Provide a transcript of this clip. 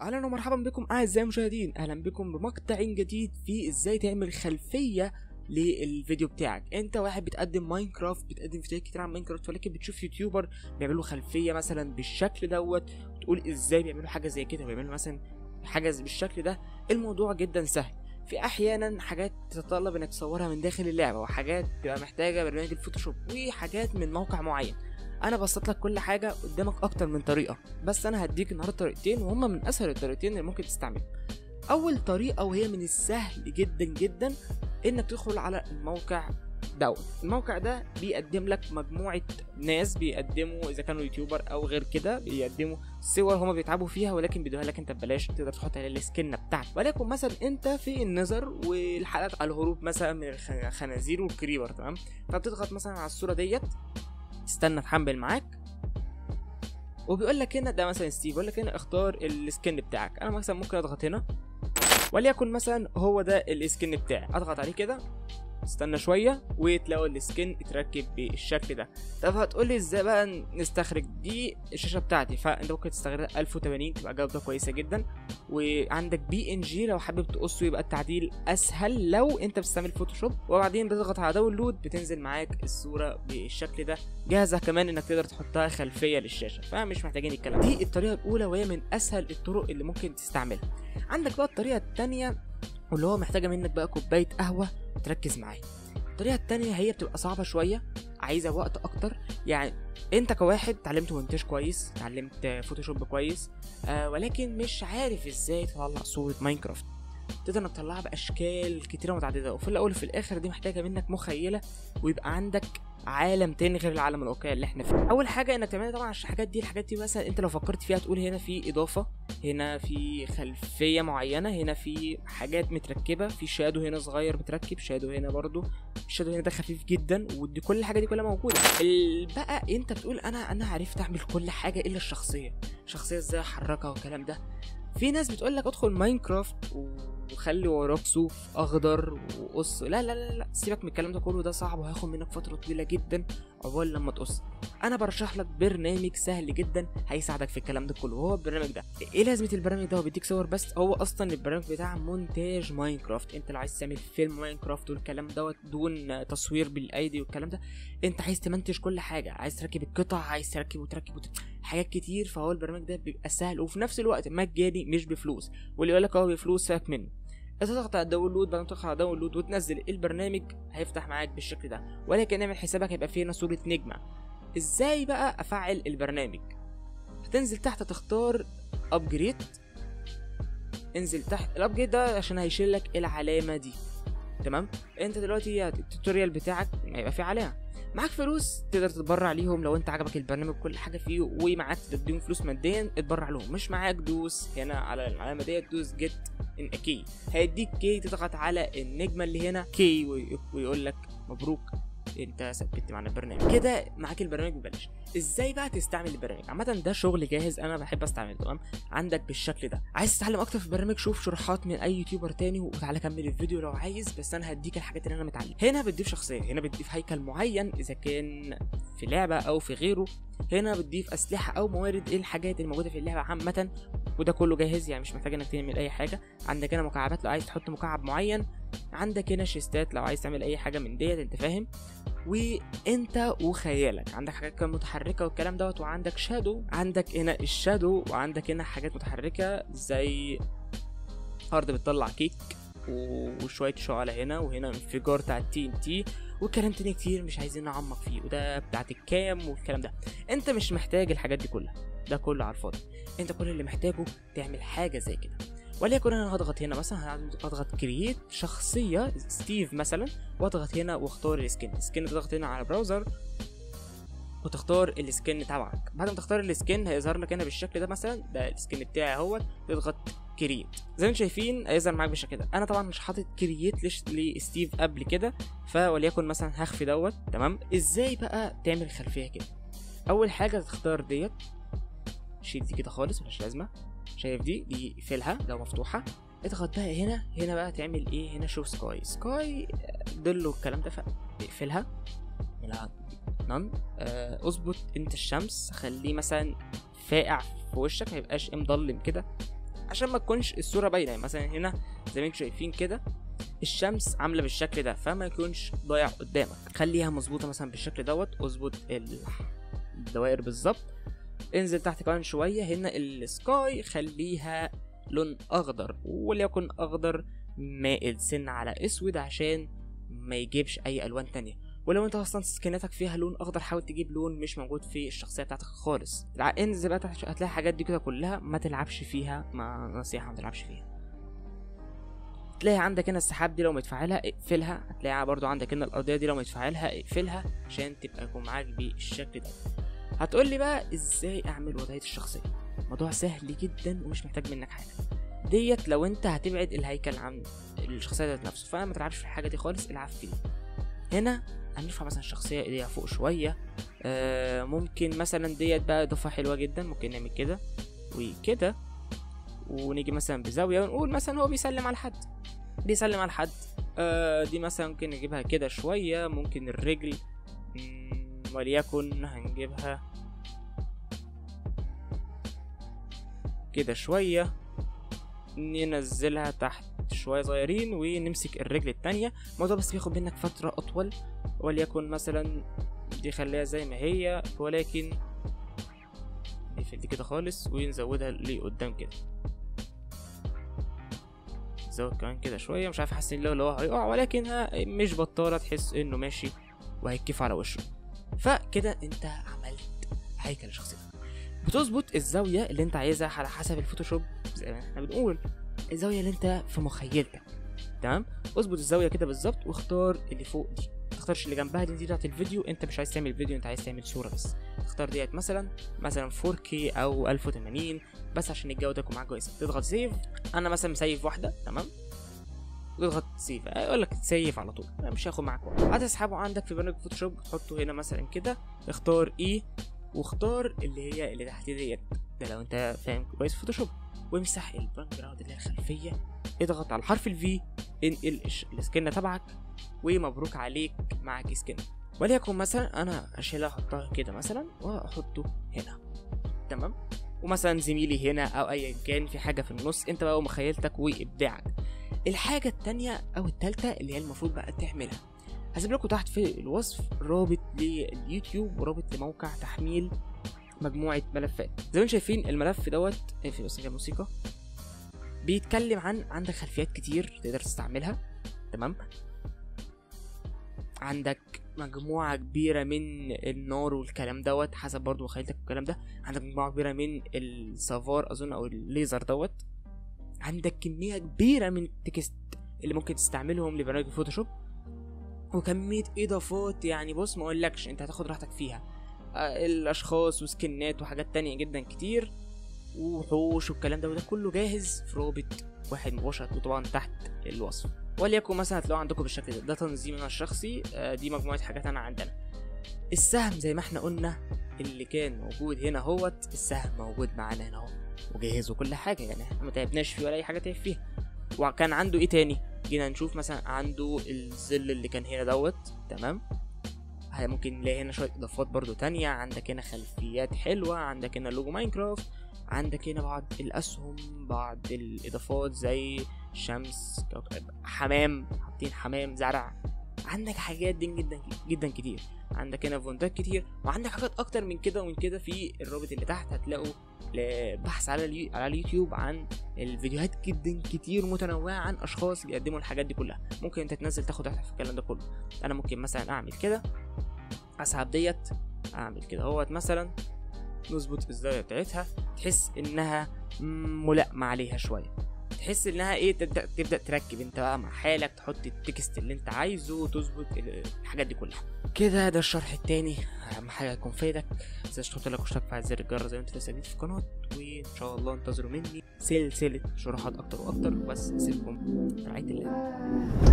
اهلا ومرحبا بكم اعزائي المشاهدين اهلا بكم بمقطع جديد في ازاي تعمل خلفيه للفيديو بتاعك انت واحد بتقدم ماينكرافت بتقدم فيديوهات كتير عن ماينكرافت ولكن بتشوف يوتيوبر بيعملوا خلفيه مثلا بالشكل دوت وتقول ازاي بيعملوا حاجه زي كده بيعملوا مثلا حاجه زي- بالشكل ده الموضوع جدا سهل في احيانا حاجات تتطلب انك تصورها من داخل اللعبه وحاجات تبقى محتاجه برنامج الفوتوشوب وحاجات من موقع معين انا بسطت لك كل حاجه قدامك اكتر من طريقه بس انا هديك النهارده طريقتين وهما من اسهل الطريقتين اللي ممكن تستعملهم اول طريقه وهي من السهل جدا جدا انك تدخل على الموقع دوت الموقع ده بيقدم لك مجموعه ناس بيقدموا اذا كانوا يوتيوبر او غير كده بيقدموا صور هما بيتعبوا فيها ولكن بيدوها لك انت ببلاش تقدر تحط عليها السكنه بتاعتك ولكن مثلا انت في النظر والحلقات على الهروب مثلا من الخ- الخنازير والكريبر تمام فبتضغط مثلا على الصوره ديت تستنى تحمل معاك وبيقول لك هنا ده مثلا ستيف بيقول لك هنا اختار السكن بتاعك انا مثلا ممكن اضغط هنا وليكن مثلا هو ده السكن بتاعي اضغط عليه كده استنى شويه وتلاقوا السكن اتركب بالشكل ده طب هتقول لي ازاي بقى نستخرج دي الشاشه بتاعتي فانت ممكن تستخرجها 1080 تبقى جوده كويسه جدا وعندك بي ان جي لو حابب تقصه يبقى التعديل اسهل لو انت بتستعمل فوتوشوب وبعدين بتضغط على داونلود بتنزل معاك الصوره بالشكل ده جاهزه كمان انك تقدر تحطها خلفيه للشاشه فمش محتاجين الكلام ده. دي الطريقه الاولى وهي من اسهل الطرق اللي ممكن تستعملها عندك بقى الطريقه الثانيه واللي هو محتاجه منك بقى كوبايه قهوه تركز معايا الطريقه التانية هي بتبقى صعبه شويه عايزه وقت اكتر يعني انت كواحد اتعلمت مونتاج كويس اتعلمت فوتوشوب كويس آه ولكن مش عارف ازاي تطلع صوره ماينكرافت تقدر انك تطلعها باشكال كتيره متعدده وفي الاول وفي الاخر دي محتاجه منك مخيله ويبقى عندك عالم تاني غير العالم الواقعي اللي احنا فيه اول حاجه انك تعملها طبعا عشان الحاجات دي الحاجات دي مثلا انت لو فكرت فيها تقول هنا في اضافه هنا في خلفيه معينه هنا في حاجات متركبه في شادو هنا صغير متركب شادو هنا برضو الشادو هنا ده خفيف جدا ودي كل الحاجه دي كلها موجوده ال- بقى انت بتقول انا انا عرفت اعمل كل حاجه الا الشخصيه الشخصيه ازاي احركها والكلام ده في ناس بتقول لك ادخل ماينكرافت وخلي وراك صوف اخضر وقص لا لا لا لا سيبك من الكلام ده كله ده صعب وهياخد منك فتره طويله جدا عقبال لما تقص انا برشح لك برنامج سهل جدا هيساعدك في الكلام ده كله وهو البرنامج ده ايه لازمه البرنامج ده هو بيديك صور بس هو اصلا البرنامج بتاع مونتاج ماينكرافت انت لو عايز تعمل فيلم ماينكرافت والكلام دوت دون تصوير بالايدي والكلام ده انت عايز تمنتج كل حاجه عايز تركب القطع عايز تركب وتركب وت... حاجات كتير فهو البرنامج ده بيبقى سهل وفي نفس الوقت مجاني مش بفلوس واللي يقول لك هو بفلوس ساك منه انت تضغط على الداونلود بعدين تضغط على داونلود وتنزل البرنامج هيفتح معاك بالشكل ده ولكن اعمل حسابك هيبقى فيه هنا صوره نجمه ازاي بقى افعل البرنامج هتنزل تحت تختار ابجريد انزل تحت الابجريد ده عشان هيشيل لك العلامه دي تمام انت دلوقتي التوتوريال بتاعك هيبقى فيه علامه معاك فلوس تقدر تتبرع ليهم لو انت عجبك البرنامج كل حاجه فيه ومعاك تديهم فلوس ماديا اتبرع لهم مش معاك دوس هنا على العلامه ديت دوس جيت ان كي هيديك كي تضغط على النجمه اللي هنا كي وي- ويقول لك مبروك انت ثبت معانا البرنامج كده معاك البرنامج ببلاش ازاي بقى تستعمل البرنامج عامه ده شغل جاهز انا بحب استعمله تمام عندك بالشكل ده عايز تتعلم اكتر في البرنامج شوف شروحات من اي يوتيوبر تاني وتعالى كمل الفيديو لو عايز بس انا هديك الحاجات اللي انا متعلم هنا بتضيف شخصيه هنا بتضيف هيكل معين اذا كان في لعبه او في غيره هنا بتضيف اسلحه او موارد ايه الحاجات الموجوده في اللعبه عامه وده كله جاهز يعني مش محتاج انك تعمل اي حاجه عندك هنا مكعبات لو عايز تحط مكعب معين عندك هنا شيستات لو عايز تعمل اي حاجه من ديت انت فاهم وانت وخيالك عندك حاجات كمان متحركه والكلام دوت وعندك شادو عندك هنا الشادو وعندك هنا حاجات متحركه زي ارض بتطلع كيك و- وشويه شعلة هنا وهنا انفجار بتاع التي ان تي وكلام تاني كتير مش عايزين نعمق فيه وده بتاعت الكام والكلام ده انت مش محتاج الحاجات دي كلها ده كله على الفاضي انت كل اللي محتاجه تعمل حاجه زي كده وليكن انا هضغط هنا مثلا هضغط كرييت شخصيه ستيف مثلا واضغط هنا واختار السكن السكن تضغط هنا على براوزر وتختار السكن تبعك بعد ما تختار السكن هيظهر لك هنا بالشكل ده مثلا ده السكن بتاعي اهوت تضغط كرييت زي ما انتم شايفين هيظهر معاك بالشكل ده انا طبعا مش حاطط كرييت لش- لستيف قبل كده فوليكن مثلا هخفي دوت تمام ازاي بقى تعمل خلفيه كده اول حاجه تختار ديت شيل دي كده خالص ملهاش لازمه شايف دي دي اقفلها لو مفتوحه اضغط بقى هنا هنا بقى تعمل ايه هنا شو سكاي سكاي ضل والكلام ده فاقفلها اعملها نون آه، اظبط انت الشمس خليه مثلا فاقع في وشك ما يبقاش مضلم كده عشان ما تكونش الصوره باينه يعني مثلا هنا زي ما انتم شايفين كده الشمس عامله بالشكل ده فما يكونش ضايع قدامك خليها مظبوطه مثلا بالشكل دوت اظبط ال- الدوائر بالظبط انزل تحت كمان شويه هنا السكاي خليها لون اخضر وليكن اخضر مائل سن على اسود عشان ما يجيبش اي الوان تانية ولو انت اصلا سكناتك فيها لون اخضر حاول تجيب لون مش موجود في الشخصيه بتاعتك خالص تلع- انزل بقى تحت هتلاقي الحاجات دي كده كلها ما تلعبش فيها مع نصيحه ما تلعبش فيها تلاقي عندك هنا السحاب دي لو متفعلها اقفلها هتلاقي برضو عندك هنا الارضيه دي لو متفعلها اقفلها عشان تبقى يكون معاك بالشكل ده هتقول لي بقى ازاي اعمل وضعيه الشخصيه موضوع سهل جدا ومش محتاج منك حاجه ديت لو انت هتبعد الهيكل عن الشخصيه ذات نفسه فما تلعبش في الحاجه دي خالص العب في دي هنا هنرفع مثلا الشخصيه ايديها فوق شويه آه ممكن مثلا ديت بقى اضافه حلوه جدا ممكن نعمل كده وكده ونيجي مثلا بزاويه ونقول مثلا هو بيسلم على حد بيسلم على حد آه دي مثلا ممكن نجيبها كده شويه ممكن الرجل مم، وليكن هنجيبها كده شويه ننزلها تحت شويه صغيرين ونمسك الرجل التانية الموضوع بس بياخد منك فتره اطول وليكن مثلا دي خليها زي ما هي ولكن نقفل دي كده خالص ونزودها لقدام كده زود كمان كده شويه مش عارف حاسس ان لو هو هيقع ولكن ها- مش بطاله تحس انه ماشي وهيكيف على وشه فكده انت عملت هيكل شخصيتك بتظبط الزاويه اللي انت عايزها على حسب الفوتوشوب زي ما احنا بنقول الزاويه اللي انت في مخيلتك تمام اظبط الزاويه كده بالظبط واختار اللي فوق دي ما تختارش اللي جنبها دي, دي بتاعت الفيديو انت مش عايز تعمل فيديو انت عايز تعمل صوره بس اختار ديت مثلا مثلا 4K او 1080 بس عشان الجوده تكون معاك كويسه تضغط سيف انا مثلا مسيف واحده تمام تضغط سيف يقول لك سيف على طول مش هياخد معاك وقت هتسحبه عندك في برنامج فوتوشوب تحطه هنا مثلا كده اختار اي واختار اللي هي اللي تحت ديت ده لو انت فاهم كويس فوتوشوب وامسح الباك جراوند اللي هي الخلفيه اضغط على حرف الفي انقل الش- السكنه تبعك ومبروك عليك معاك سكن وليكن مثلا انا اشيلها احطها كده مثلا واحطه هنا تمام ومثلا زميلي هنا او ايا كان في حاجه في النص انت بقى ومخيلتك وابداعك الحاجه التانية او التالتة اللي هي المفروض بقى تعملها هسيب لكم تحت في الوصف رابط لليوتيوب ورابط لموقع تحميل مجموعه ملفات زي ما انتم شايفين الملف دوت في بس كده موسيقى بيتكلم عن عندك خلفيات كتير تقدر تستعملها تمام عندك مجموعة كبيرة من النار والكلام دوت حسب برضو مخيلتك والكلام ده عندك مجموعة كبيرة من السافار أظن أو الليزر دوت عندك كمية كبيرة من التكست اللي ممكن تستعملهم لبرنامج الفوتوشوب وكمية إضافات يعني بص ما أقولكش أنت هتاخد راحتك فيها آه، الأشخاص وسكنات وحاجات تانية جدا كتير وحوش والكلام ده وده كله جاهز في رابط واحد مباشر طبعا تحت الوصف وليكن مثلا هتلاقوه عندكم بالشكل ده ده تنظيمنا الشخصي آه، دي مجموعة حاجات أنا عندنا السهم زي ما احنا قلنا اللي كان موجود هنا هوت السهم موجود معانا هنا اهو وجاهز وكل حاجة يعني احنا ما تعبناش فيه ولا أي حاجة تعب فيها وكان عنده ايه تاني جينا نشوف مثلا عنده الظل اللي كان هنا دوت تمام هي ممكن نلاقي هنا شوية إضافات برضو تانية عندك هنا خلفيات حلوة عندك هنا لوجو ماينكرافت عندك هنا بعض الأسهم بعض الإضافات زي شمس كوكب حمام حاطين حمام زرع عندك حاجات دي جدا جدا كتير عندك هنا فونتات كتير وعندك حاجات اكتر من كده ومن كده في الرابط اللي تحت هتلاقوا ل- بحث على اليو... على اليوتيوب عن الفيديوهات جدا كتير متنوعه عن اشخاص بيقدموا الحاجات دي كلها ممكن انت تنزل تاخد راحتك في الكلام ده كله انا ممكن مثلا اعمل كده اسحب ديت اعمل كده اهوت مثلا نظبط الزاويه بتاعتها تحس انها ملائمه عليها شويه تحس انها ايه تبدا تبدا تركب انت بقى مع حالك تحط التكست اللي انت عايزه وتظبط ال- الحاجات دي كلها كده ده الشرح التاني اهم حاجه يكون فايدك متنساش تحط لايك واشتراك في زر الجرس زي ما انت لسه جديد في القناه وان شاء الله انتظروا مني سلسله شروحات اكتر واكتر بس اسيبكم في رعايه الله